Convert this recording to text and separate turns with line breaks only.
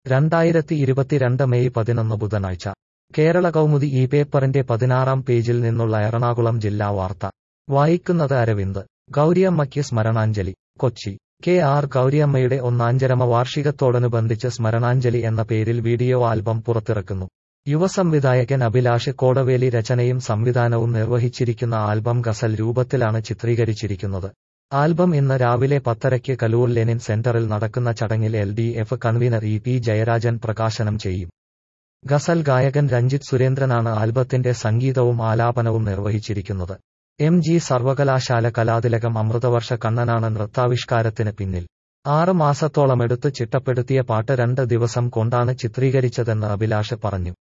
രണ്ടായിരത്തി ഇരുപത്തിരണ്ട് മെയ് പതിനൊന്ന് ബുധനാഴ്ച കേരള കൗമുദി ഈ പേപ്പറിന്റെ പതിനാറാം പേജിൽ നിന്നുള്ള എറണാകുളം ജില്ലാ വാർത്ത വായിക്കുന്നത് അരവിന്ദ് ഗൗരിയമ്മയ്ക്ക് സ്മരണാഞ്ജലി കൊച്ചി കെ ആർ ഗൗരിയമ്മയുടെ ഒന്നാഞ്ചരമ വാർഷികത്തോടനുബന്ധിച്ച് സ്മരണാഞ്ജലി എന്ന പേരിൽ വീഡിയോ ആൽബം പുറത്തിറക്കുന്നു യുവസംവിധായകൻ അഭിലാഷ് കോടവേലി രചനയും സംവിധാനവും നിർവഹിച്ചിരിക്കുന്ന ആൽബം ഗസൽ രൂപത്തിലാണ് ചിത്രീകരിച്ചിരിക്കുന്നത് ആൽബം ഇന്ന് രാവിലെ പത്തരയ്ക്ക് കലൂർ ലെനിൻ സെന്ററിൽ നടക്കുന്ന ചടങ്ങിൽ L D F convener E P Jayarajan പ്രകാശനം ചെയ്യും ഗസൽ ഗായകൻ രഞ്ജിത്ത് സുരേന്ദ്രനാണ് ആൽബത്തിന്റെ സംഗീതവും ആലാപനവും നിർവഹിച്ചിരിക്കുന്നത് എം ജി സർവകലാശാല കലാതിലകം അമൃതവർഷ കണ്ണനാണ് നൃത്താവിഷ്കാരത്തിന് പിന്നിൽ ആറ് മാസത്തോളമെടുത്ത് ചിട്ടപ്പെടുത്തിയ പാട്ട് രണ്ട് ദിവസം കൊണ്ടാണ് ചിത്രീകരിച്ചതെന്ന് അഭിലാഷ് പറഞ്ഞു